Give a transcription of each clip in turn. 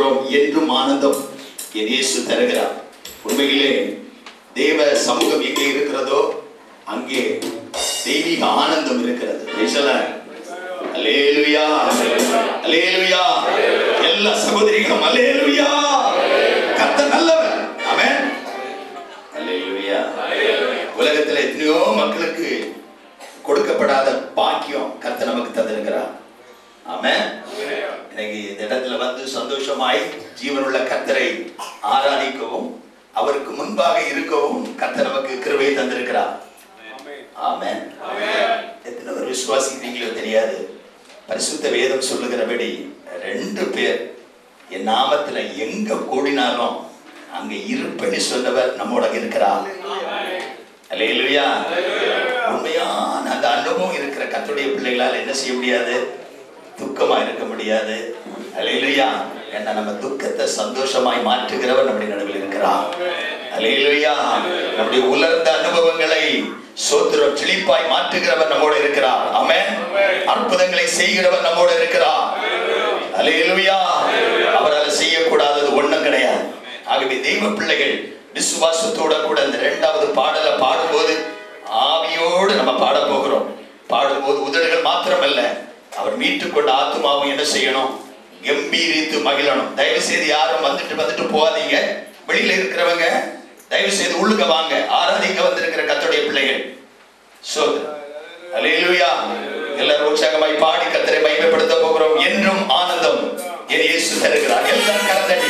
போகிறோம் என்றும் ஆனந்தம் என் இயேசு தருகிறார் உண்மையிலே தேவ சமூகம் எங்கே இருக்கிறதோ அங்கே தெய்வீக ஆனந்தம் இருக்கிறது Praise the Lord. அல்லேலூயா அல்லேலூயா எல்லா சகோதரிகளும் அல்லேலூயா கர்த்தர் நல்லவர் ஆமென் அல்லேலூயா உலகத்துல எத்தனையோ மக்களுக்கு கொடுக்கப்படாத பாக்கியம் கர்த்தர் நமக்கு தந்திருக்கிறார் ஆமென் இன்னைக்கு இந்த இடத்துல வந்து சந்தோஷமாய் ஜீவனுள்ள கர்த்தரை ஆராதிக்கவும் அவருக்கு முன்பாக இருக்கவும் கர்த்தர் நமக்கு கிருபையை தந்திருக்கிறார் ஆமென் எத்தனை பேர் விசுவாசிக்கிறீங்களோ தெரியாது பரிசுத்த வேதம் சொல்லுகிறபடி ரெண்டு பேர் என் நாமத்துல எங்க கூடினாலும் அங்க இருப்பேன்னு சொன்னவர் நம்மோட இருக்கிறார் அல்லேலூயா உண்மையான அந்த அனுபவம் இருக்கிற கத்துடைய பிள்ளைகளால் என்ன செய்ய முடியாது துக்கமா இருக்க முடியாது அல்லேலூயா ஏன்னா நம்ம துக்கத்தை சந்தோஷமாய் மாற்றுகிறவர் நம்முடைய நடுவில் இருக்கிறார் அல்லேலூயா நம்முடைய உலர்ந்த அனுபவங்களை சோத்திரம் செழிப்பாய் மாற்றுகிறவர் நம்மோடு இருக்கிறார் ஆமென் அற்புதங்களை செய்கிறவர் நம்மோடு இருக்கிறார் அல்லேலூயா அவரால் செய்யக்கூடாதது ஒண்ணும் கிடையாது ஆகவே தெய்வ பிள்ளைகள் விசுவாசத்தோட கூட இந்த இரண்டாவது பாடலை பாடும்போது ஆவியோடு நம்ம பாட போகிறோம் பாடும்போது உதடுகள் மாத்திரமல்ல அவர் மீட்டுக்கொண்ட ஆத்மாவும் என்ன செய்யணும் கம்பீரித்து மகிழணும் தயவு செய்து யாரும் வந்துட்டு வந்துட்டு போகாதீங்க வெளியில இருக்கிறவங்க தயவு செய்து உள்ளுக வாங்க ஆராதிக்க வந்திருக்கிற கத்தோடைய பிள்ளைகள் சோதர் அல்லேலூயா எல்லாரும் உற்சாகமாய் பாடி கத்தரை மகிமைப்படுத்த போகிறோம் என்றும் ஆனந்தம் என் இயேசு தருகிறார் எல்லாரும் கரத்தடி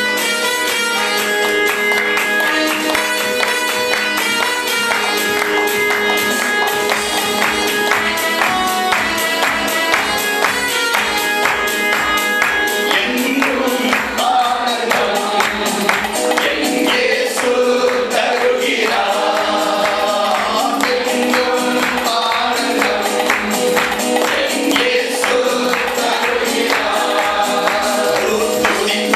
என்றும் ஆனந்தம் என் இயேசு தருகிறார் என்றும் ஆனந்தம் என் இயேசு தருகிறார் துதி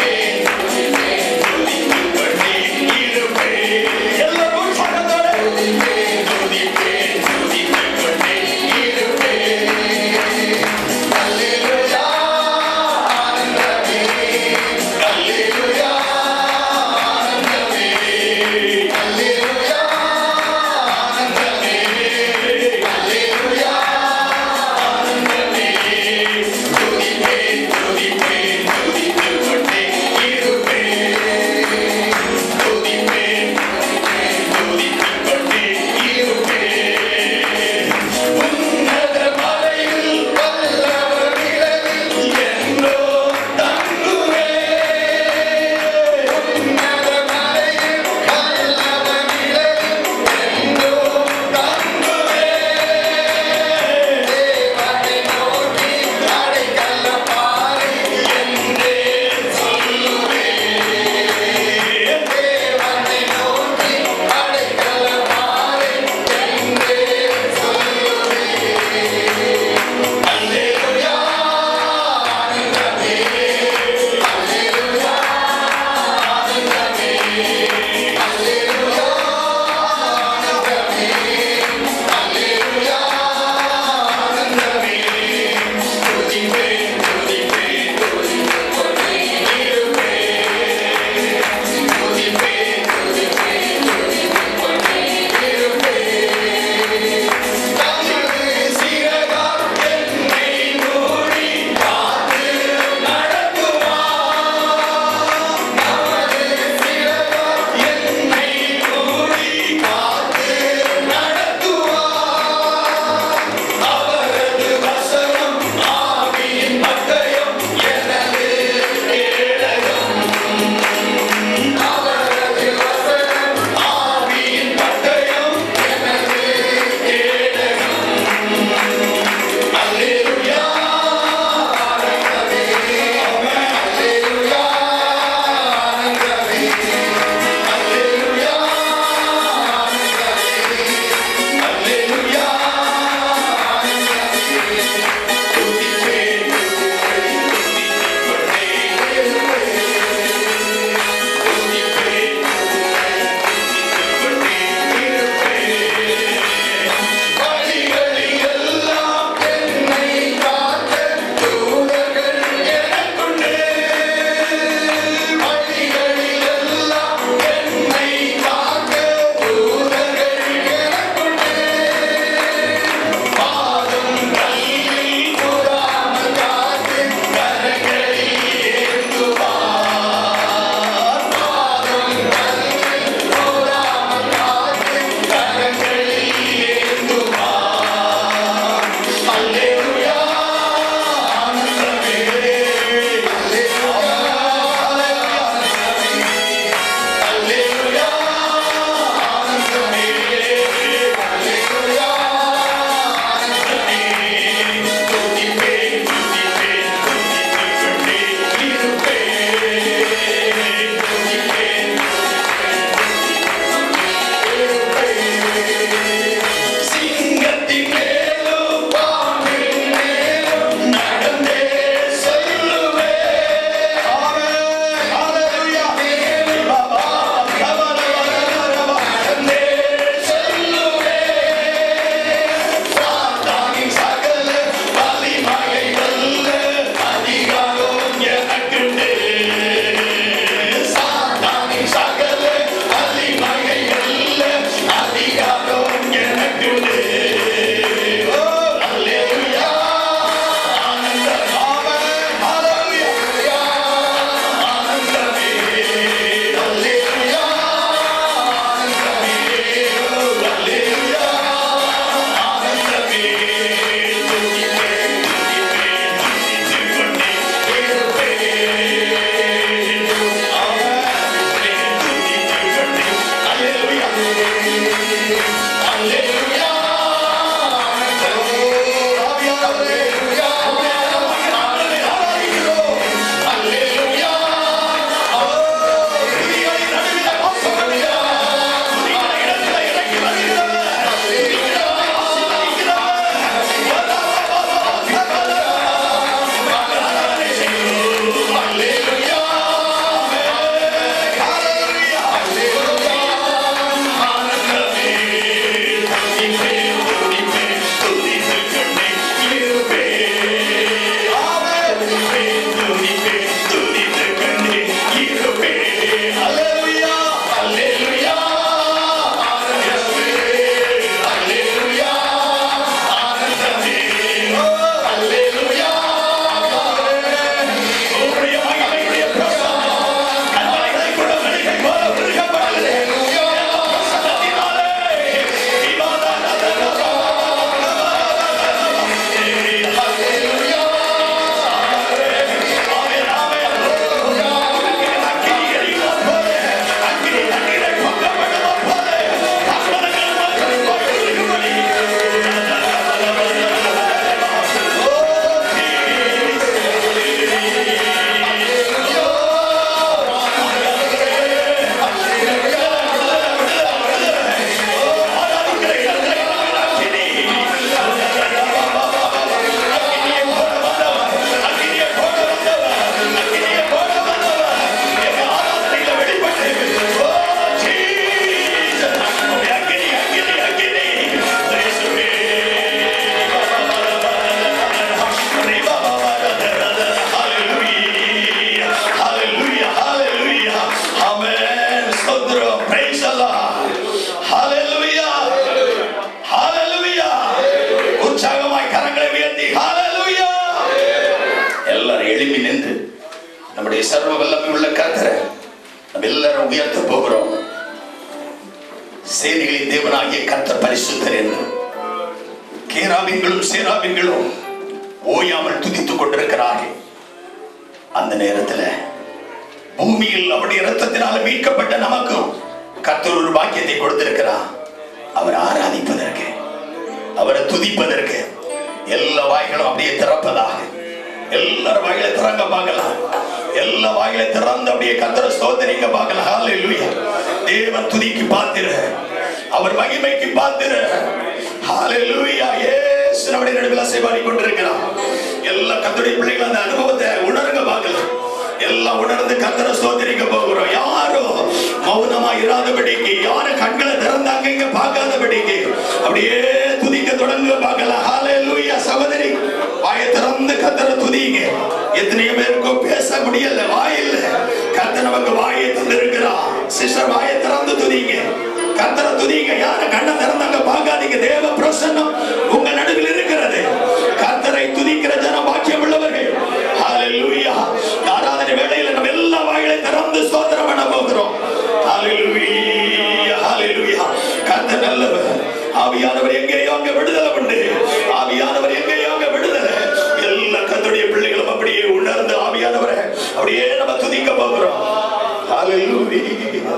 நம்முடைய சர்வ வல்லமை உள்ள கர்த்தரை நம்ம எல்லாரும் உயர்த்த போகிறோம் சேனைகளின் தேவனாகிய கர்த்தர் பரிசுத்தர் என்று கேராபின்களும் சேராபின்களும் ஓயாமல் துதித்துக் கொண்டிருக்கிறார்கள் அந்த நேரத்தில் பூமியில் அவருடைய இரத்தத்தினால் மீட்கப்பட்ட நமக்கும் கர்த்தர் ஒரு பாக்கியத்தை கொடுத்திருக்கிறார் அவர் ஆராதிப்பதற்கு அவரை துதிப்பதற்கு எல்லா வாய்களும் அப்படியே திறப்பதாக எல்லாரும் வாயில திறங்க பார்க்கலாம் எல்லா வாயில திறந்து அப்படியே கத்தர ஸ்தோத்திரிக்க பார்க்கலாம் ஹalleluya தேவன் துதிக்கு பாத்திர அவர் மகிமைக்கு பாத்திர ஹalleluya இயேசு நம்முடைய நடுவில் சேவாடி கொண்டிருக்கிறார் எல்லா கத்தருடைய பிள்ளைகள் அந்த அனுபவத்தை உணருங்க பார்க்கலாம் எல்லாம் உணர்ந்து கத்தர ஸ்தோத்திரிக்க போகிறோம் யாரும் மௌனமா இராதபடிக்கு யாரும் கண்களை திறந்தாங்க இங்க பார்க்காதபடிக்கு அப்படியே துதிக்க தொடங்க பார்க்கலாம் ஹalleluya சகோதரி வாயை திறந்து கத்தர துதிங்க எத்தனையோ பேருக்கும் பேச முடியல வாயில்ல கத்த நமக்கு வாயை தந்திருக்கிறான் சிஸ்டர் வாயை திறந்து துதிங்க கத்தர துதிங்க யாரும் கண்ணை திறந்தாங்க பார்க்காதீங்க தேவ பிரசன்னம் உங்க நடுவில் இருக்கிறது கத்தரை துதிக்கிற ஜனம் பாக்கியம் உள்ளவர்கள் ஹalleluya ஆராதனை வேளையில நம்ம எல்லா வாயிலை திறந்து ஸ்தோத்திரம் பண்ண போகிறோம் ஹalleluya ஹalleluya கர்த்தர் நல்லவர் ஆவியானவர் எங்கேயோ அங்க விடுதலை உண்டு ஆவியானவர் எங்கேயோ அங்க விடுதலை எல்லா கர்த்தருடைய பிள்ளைகளும் அப்படியே உணர்ந்து ஆவியானவரை அப்படியே நம்ம துதிக்க போகிறோம் ஹalleluya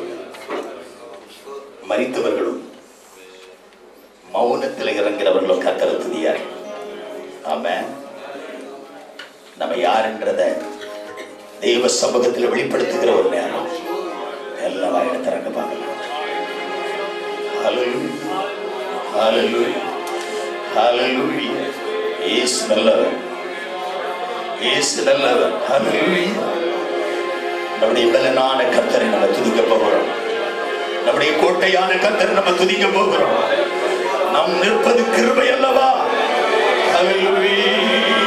மரித்தவர்களும் மௌனத்தில் இறங்குறவர்களும் கத்தரை துதியார் ஆமென் நம்ம யாருன்றத தெய்வ சமூகத்தில் வெளிப்படுத்துகிற ஒரு நேரம் எல்லா வாயில திறக்க பார்க்கலாம் Hallelujah. Hallelujah. Hallelujah. இயேசு நல்லவர் இயேசு நல்லவர் Hallelujah. நம்முடைய பலனான கத்தரை நம்ம துதிக்க போகிறோம் நம்முடைய கோட்டையான கத்தரை நம்ம துதிக்க போகிறோம் நம் நிற்பது கிருபை அல்லவா Hallelujah.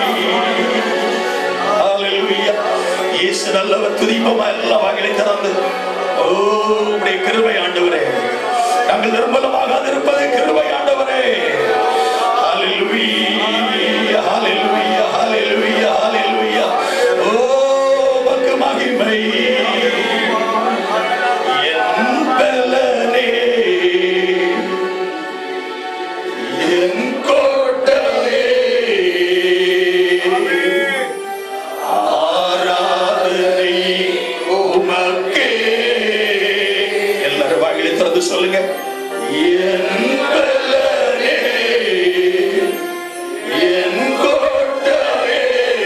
ஹalleluya இயேசு நல்லவர் துதிப்போமா எல்லா வாயிலை திறந்து ஓ உம்முடைய கிருபை ஆண்டவரே நாங்கள் நிர்மலமாக இருப்பது கிருபை ஆண்டவரே ஹalleluya ஹalleluya ஹalleluya ஹalleluya ஓ உமக்கு மகிமை என் பலனே என் கோட்டையே ஆராதனை உமக்கே எல்லாரும் வாயிலை திறந்து சொல்லுங்க என் பலனே, என் கோட்டையே,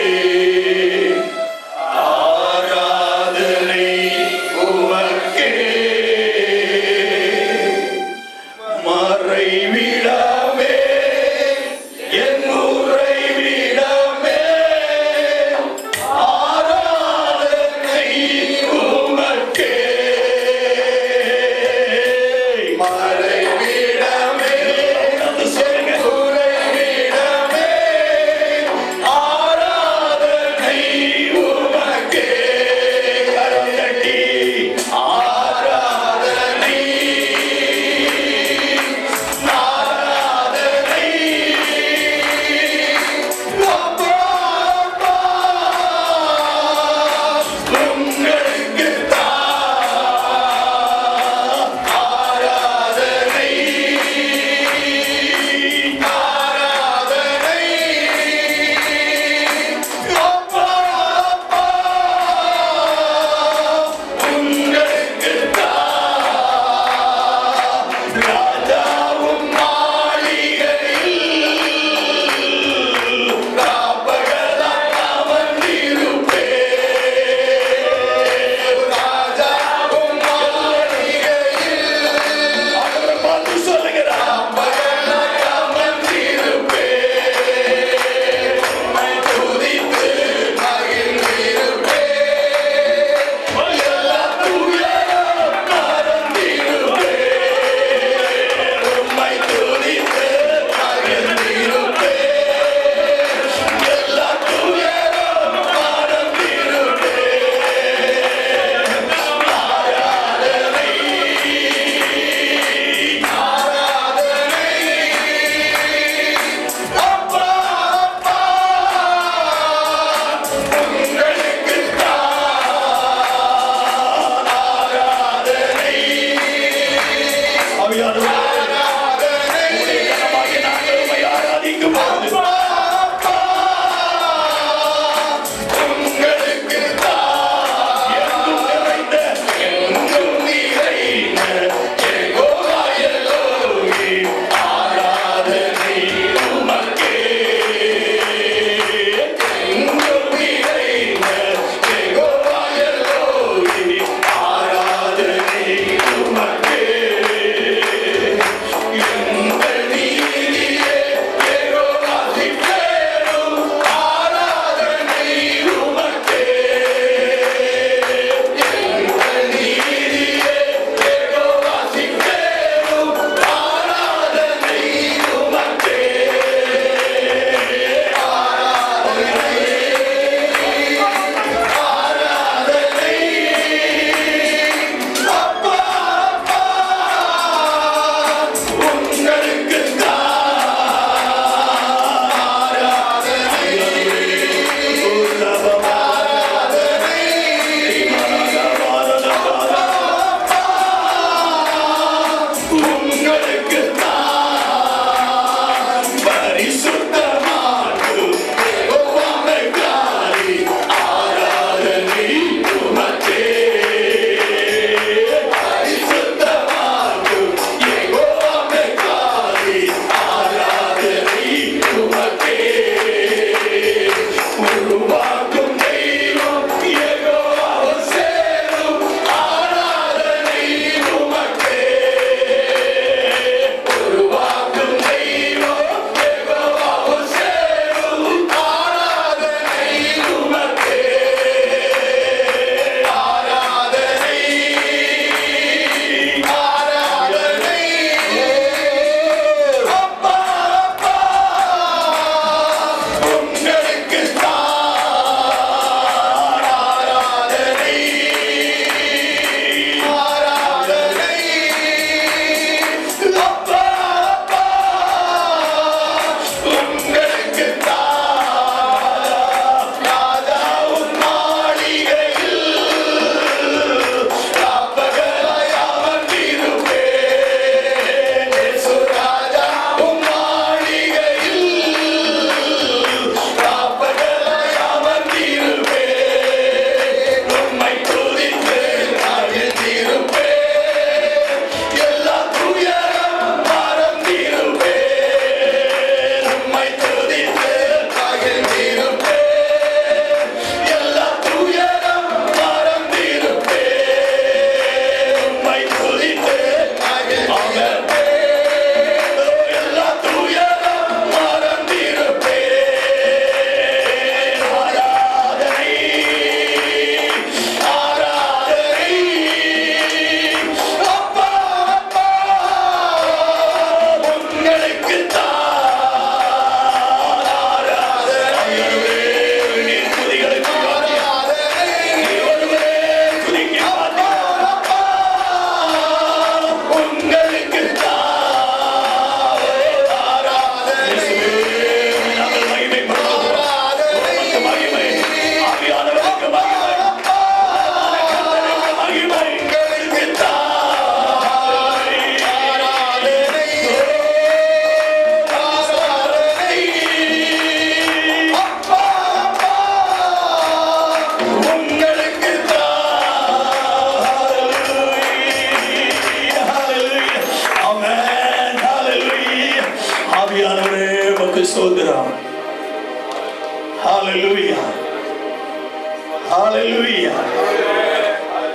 ஆராதனை உமக்கே மறைவிடாமே என் உறைவிடாமே ஆராதனை உமக்கே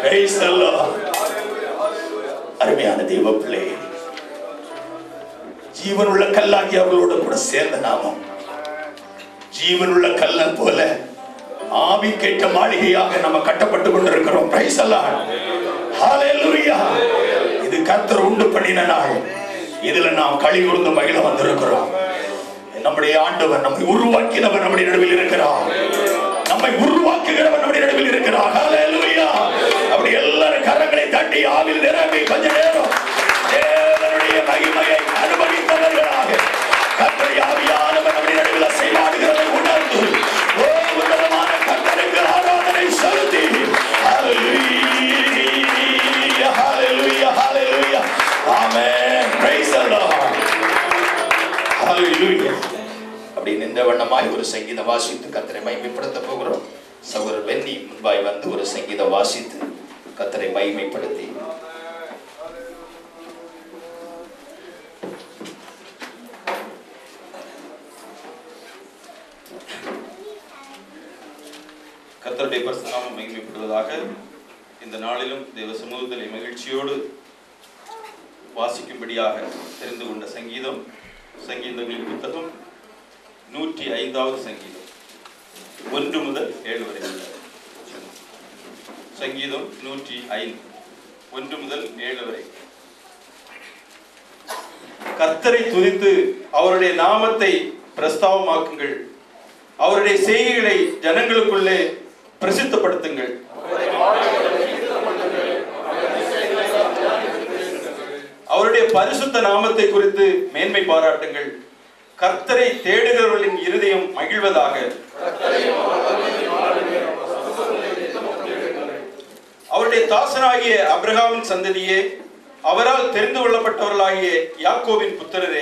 Praise the Lord. அருமையான தெய்வ பிள்ளை ஜீவனுள்ள கல்லாகி அவர்களோடு கூட சேர்ந்த நாமம் ஜீவனுள்ள கல்லன் போல ஆவி கேட்ட மாளிகையாக நம்ம கட்டப்பட்டு கொண்டிருக்கிறோம் Praise the Lord. Hallelujah. இது கர்த்தர் உண்டு பண்ணின நாள் இதுல நாம் களி கூர்ந்து மகிழ வந்திருக்கிறோம் நம்முடைய ஆண்டவர் நம்மை உருவாக்கினவர் நம்முடைய நடுவில் இருக்கிறார் நம்மை உருவாக்குகிறவர் நம்முடைய நடுவில் இருக்கிறார் Hallelujah. அப்படி எல்லாரும் கரங்களை தட்டி ஆவில் நிரம்பி கொஞ்ச நேரம் தேவனுடைய மகிமையை அனுபவித்தவர்களாக கர்த்தருடைய ஆவியானவர் நம்முடைய நடுவில் அசைவாடுகிறதை உணர்ந்து ஓ உன்னதமான கர்த்தருக்கு ஆராதனை செலுத்தி Hallelujah, hallelujah, hallelujah. Amen. Praise the Lord. Hallelujah. அப்படி நின்ற வண்ணமாய் ஒரு சங்கீதம் வாசித்து கத்தரை மகிமைப்படுத்த போகிறோம் சகோதரர் வெண்ணி முன்பாய் வந்து ஒரு சங்கீதம் வாசித்து கத்தரை மகிமைப்படுத்தி கர்த்தருடைய பரிசுநாமம் மகிமைப்படுவதாக இந்த நாளிலும் தேவ சமூகத்திலே மகிழ்ச்சியோடு வாசிக்கும்படியாக தெரிந்து கொண்ட சங்கீதம் சங்கீதங்களின் புத்தகம் நூற்றி ஐந்தாவது சங்கீதம் ஒன்று முதல் ஏழு வரை உள்ள சங்கீதம் நூற்றி ஐந்து ஒன்று முதல் ஏழு வரை கர்த்தரை துதித்து அவருடைய நாமத்தை பிரஸ்தாவமாக்குங்கள் அவருடைய செய்கைகளை ஜனங்களுக்குள்ளே பிரசித்தப்படுத்துங்கள் அவருடைய பரிசுத்த நாமத்தை குறித்து மேன்மை பாராட்டுங்கள் கர்த்தரை தேடுகிறவர்களின் இருதயம் மகிழ்வதாக அவருடைய தாசனாகிய அப்ரஹாமின் சந்ததியே அவரால் தெரிந்து கொள்ளப்பட்டவர்களாகிய யாக்கோபின் புத்திரரே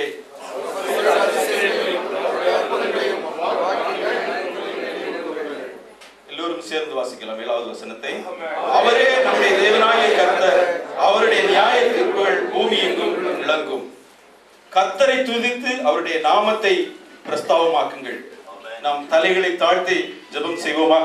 எல்லோரும் சேர்ந்து வாசிக்கலாம் ஏழாவது வசனத்தை அவரே நம்முடைய தேவனாகிய கர்த்தர் அவருடைய நியாய தீர்ப்புகள் பூமி எங்கும் விளங்கும் கர்த்தரை துதித்து அவருடைய நாமத்தை பிரஸ்தாவமாக்குங்கள் நாம் தலைகளை தாழ்த்தி ஜெபம் செய்வோமா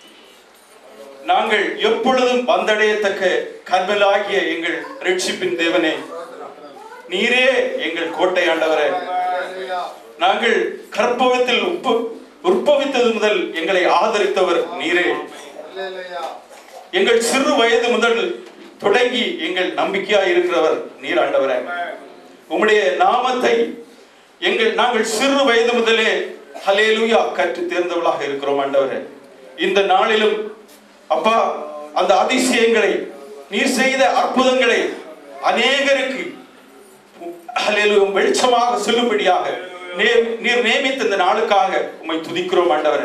நாங்கள் எப்பொழுதும் வந்தடையத்தக்க கர்மலாகிய எங்கள் ரட்சிப்பின் தேவனே நீரே எங்கள் கோட்டை ஆண்டவரே நாங்கள் கற்பவத்தில் உப்பு உற்பவித்தது முதல் எங்களை ஆதரித்தவர் நீரே எங்கள் சிறு வயது முதல் தொடங்கி எங்கள் நம்பிக்கையா இருக்கிறவர் நீர் ஆண்டவரே உம்முடைய நாமத்தை எங்கள் நாங்கள் சிறு வயது முதலே ஹலேலுயா கற்று தேர்ந்தவளாக இருக்கிறோம் ஆண்டவரே இந்த நாளிலும் அப்பா அந்த அதிசயங்களை நீர் செய்த அற்புதங்களை அநேகருக்கு ஹalleluya வெளிச்சமாக சொல்லும்படியாக நே- நீர் நியமித்த இந்த நாளுக்காக உம்மை துதிக்கிறோம் ஆண்டவரே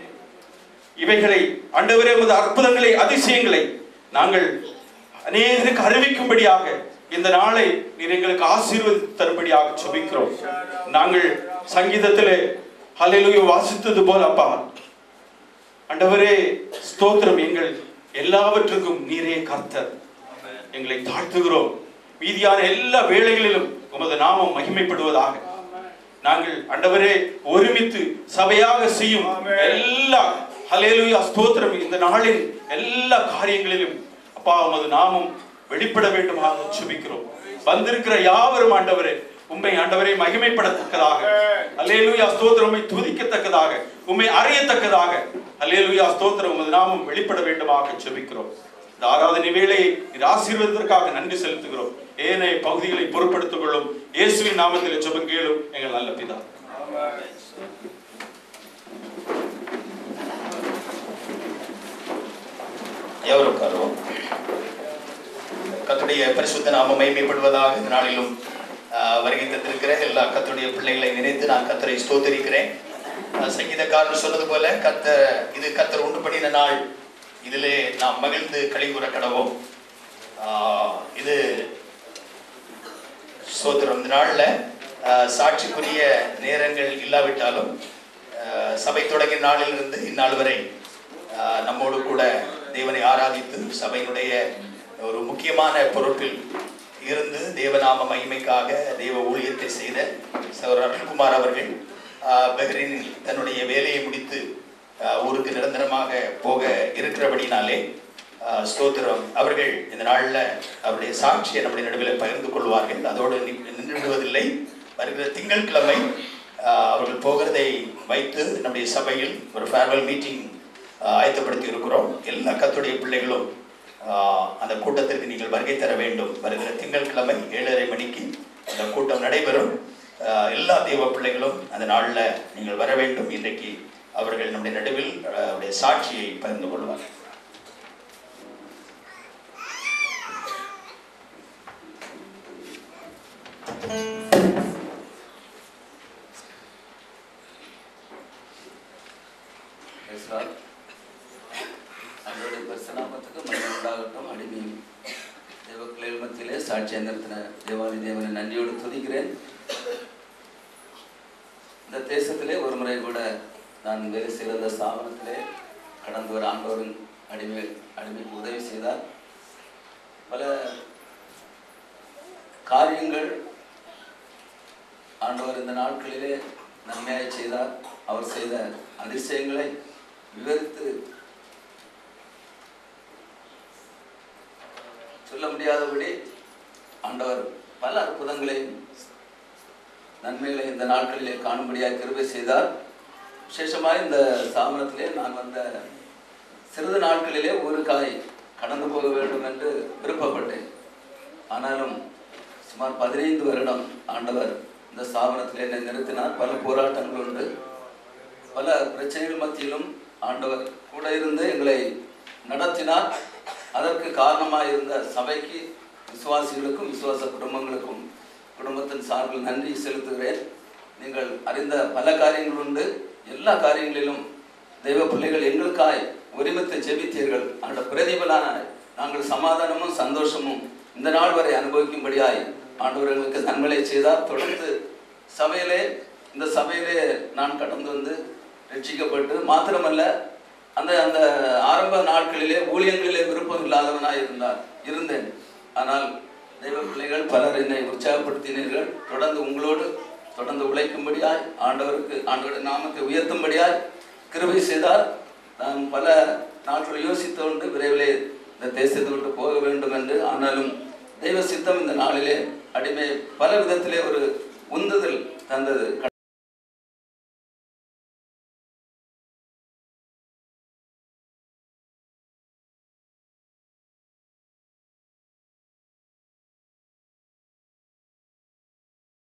இவைகளை ஆண்டவரே உமது அற்புதங்களை அதிசயங்களை நாங்கள் அநேகருக்கு அறிவிக்கும்படியாக இந்த நாளை நீர் எங்களுக்கு ஆசீர்வதித்து தரும்படியாக சுபிக்கிறோம் நாங்கள் சங்கீதத்திலே ஹalleluya வாசித்தது போல அப்பா ஆண்டவரே ஸ்தோத்திரம் எங்கள் எல்லாவற்றுக்கும் நீரே கர்த்தர் எங்களை தாழ்த்துகிறோம் மீதியான எல்லா வேளைகளிலும் உமது நாமம் மகிமைப்படுவதாக நாங்கள் ஆண்டவரே ஒருமித்து சபையாக செய்யும் எல்லா ஹலேலுயா ஸ்தோத்திரம் இந்த நாளின் எல்லா காரியங்களிலும் அப்பா உமது நாமம் வெளிப்பட வேண்டுமாக சுபிக்கிறோம் வந்திருக்கிற யாவரும் ஆண்டவரே உம்மை ஆண்டவரை மகிமைப்படத்தக்கதாக அல்லேலூயா ஸ்தோத்திரம் உம்மை துதிக்கத்தக்கதாக உம்மை அறியத்தக்கதாக அல்லேலூயா ஸ்தோத்திரம் உமது நாமம் வெளிப்பட வேண்டுமாக செபிக்கிறோம் இந்த ஆராதனை வேளையை நீர் ஆசீர்வதற்காக நன்றி செலுத்துகிறோம் ஏனைய பகுதிகளை பொறுப்படுத்திக் கொள்ளும் இயேசுவின் நாமத்தில் ஜெபம் கேளும் எங்கள் நல்ல பிதா எவரும் உட்காருவோம் கத்துடைய பரிசுத்த நாம மகிமைப்படுவதாக இந்த நாளிலும் ஆஹ், வருகை தந்திருக்கிற எல்லா கத்துடைய பிள்ளைகளை நினைத்து நான் கத்தரை ஸ்தோத்தரிக்கிறேன் ஆஹ், சங்கீதக்காரர் சொன்னது போல கத்த இது கத்தர் உண்டு பண்ணின நாள் இதிலே நாம் மகிழ்ந்து கழிவுற கடவோம் ஆஹ், இது ஸ்தோத்திரம் இந்த நாள்ல ஆஹ், சாட்சிக்குரிய நேரங்கள் இல்லாவிட்டாலும் ஆஹ், சபை தொடங்கிய நாளிலிருந்து இந்நாள் வரை ஆஹ், நம்மோடு கூட தேவனை ஆராதித்து சபையினுடைய ஒரு முக்கியமான பொறுப்பில் இருந்து தேவநாம மகிமைக்காக தேவ ஊழியத்தை செய்த சகோதரர் அருண்குமார் அவர்கள் ஆஹ், பஹ்ரைனில் தன்னுடைய வேலையை முடித்து ஆஹ், ஊருக்கு நிரந்தரமாக போக இருக்கிறபடினாலே அஹ், ஸ்தோத்திரம் அவர்கள் இந்த நாளில் அவருடைய சாட்சியை நம்முடைய நடுவில் பகிர்ந்து கொள்வார்கள் அதோடு நி- நின்று விடுவதில்லை வருகிற திங்கட்கிழமை அஹ், அவர்கள் போகிறதை வைத்து நம்முடைய சபையில் ஒரு ஃபேர்வெல் மீட்டிங் ஆயத்தப்படுத்தி இருக்கிறோம் எல்லா கத்துடைய பிள்ளைகளும் ஆஹ், அந்த கூட்டத்திற்கு நீங்கள் வருகை தர வேண்டும் வருகிற திங்கட்கிழமை ஏழரை மணிக்கு அந்த கூட்டம் நடைபெறும் ஆஹ், எல்லா தெய்வ பிள்ளைகளும் அந்த நாளில் நீங்கள் வர வேண்டும் இன்றைக்கு அவர்கள் நம்முடைய நடுவில் ஆஹ், அவருடைய சாட்சியை பகிர்ந்து கொள்வார் பேசுகிறார் அவருடைய பரிசனாமத்துக்கு மனிதன் உண்டாகட்டும் அடிமை தேவ பிள்ளைகள் மத்தியிலே சாட்சியை நிறுத்தின தேவாதி தேவனை நன்றியோடு துதிக்கிறேன் இந்த தேசத்திலே ஒரு முறை கூட நான் வேலை செய்த ஸ்தாபனத்திலே கடந்த ஒரு ஆண்டோரின் அடிமை அடிமைக்கு உதவி செய்தார் பல காரியங்கள் ஆண்டவர் இந்த நாட்களிலே நன்மையாய் செய்தார் அவர் செய்த அதிசயங்களை விவரித்து சொல்ல முடியாதபடி ஆண்டவர் பல அற்புதங்களையும் நன்மைகளை இந்த நாட்களிலே காணும்படியாக கிருபை செய்தார் விசேஷமாக இந்த ஸ்தாபனத்திலே நான் வந்த சிறிது நாட்களிலே ஊருக்காய் கடந்து போக வேண்டும் என்று விருப்பப்பட்டேன் ஆனாலும் சுமார் பதினைந்து வருடம் ஆண்டவர் இந்த ஸ்தாபனத்தில் என்னை நிறுத்தினார் பல போராட்டங்கள் உண்டு பல பிரச்சனைகள் மத்தியிலும் ஆண்டவர் கூட இருந்து எங்களை நடத்தினார் அதற்கு காரணமாக இருந்த சபைக்கு விசுவாசிகளுக்கும் விசுவாச குடும்பங்களுக்கும் குடும்பத்தின் சார்பில் நன்றி செலுத்துகிறேன் நீங்கள் அறிந்த பல காரியங்கள் உண்டு எல்லா காரியங்களிலும் தெய்வ பிள்ளைகள் எங்களுக்காய் ஒருமித்து ஜெபித்தீர்கள் அந்த பிரதிபலான நாங்கள் சமாதானமும் சந்தோஷமும் இந்த நாள் வரை அனுபவிக்கும்படியாய் ஆண்டவர் எங்களுக்கு நன்மையை செய்தார் தொடர்ந்து சபையிலே இந்த சபையிலே நான் கடந்து வந்து ரட்சிக்கப்பட்டு மாத்திரமல்ல அந்த அந்த ஆரம்ப நாட்களிலே ஊழியங்களிலே விருப்பம் இல்லாதவனாய் இருந்தார் இருந்தேன் ஆனால் தெய்வ பிள்ளைகள் பலர் என்னை உற்சாகப்படுத்தினீர்கள் தொடர்ந்து உங்களோடு தொடர்ந்து உழைக்கும்படியாய் ஆண்டவருக்கு ஆண்டவருடைய நாமத்தை உயர்த்தும்படியாய் கிருபை செய்தார் நான் பல நாட்கள் யோசித்து கொண்டு விரைவிலே இந்த தேசத்தை விட்டு போக வேண்டும் என்று ஆனாலும் தெய்வ சித்தம் இந்த நாளிலே அடிமை பல விதத்திலே ஒரு உந்துதல் தந்தது